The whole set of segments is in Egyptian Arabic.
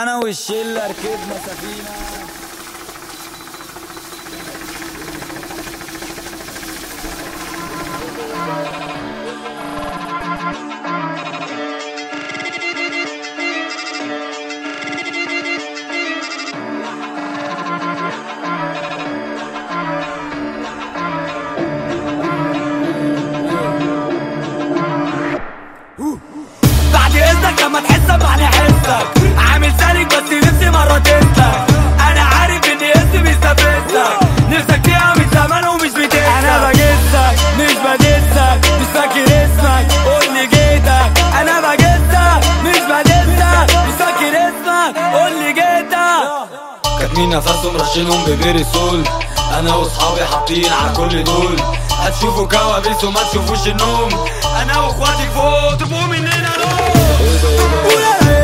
انا والشله ركبنا سفينه بعد اذنك لما تحس بمعنى حسك عامل سالك بس نفسي مرة تسلك انا عارف ان اسمي بيستفزك نفسك فيها من زمان ومش بتسلك انا بجسك مش بدسك مش فاكر اسمك قول لي جيتك انا بجسك مش بدسك مش فاكر اسمك قول لي جيتك كاتمين نفسهم رشينهم ببيرسول انا واصحابي حاطين على كل دول هتشوفوا كوابيس وما تشوفوش النوم انا واخواتي فوق تبقوا مننا نوم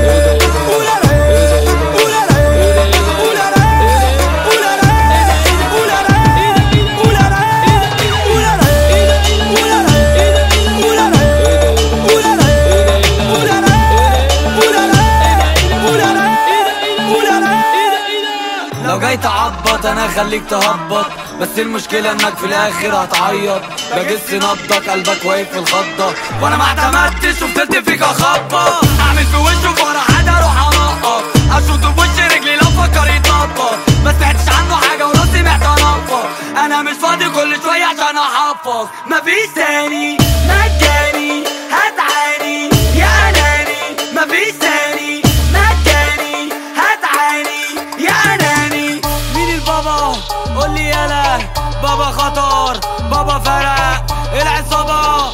لو جاي تعبط انا خليك تهبط بس المشكلة انك في الاخر هتعيط بجس نبضك قلبك واقف في الخضة وانا ما اعتمدتش وفضلت فيك اخبط اعمل في وشه فرح حد اروح انقط اشوطه في وش رجلي لو فكر يتنطط ما سمعتش عنه حاجة وراسي محتاج انفض انا مش فاضي كل شوية عشان احفظ مفيش تاني مجاني هتعاني يا اناني مفيش تاني مجاني هتعاني يا اناني مين البابا قول لي يالا بابا خطر بابا فرق العصابة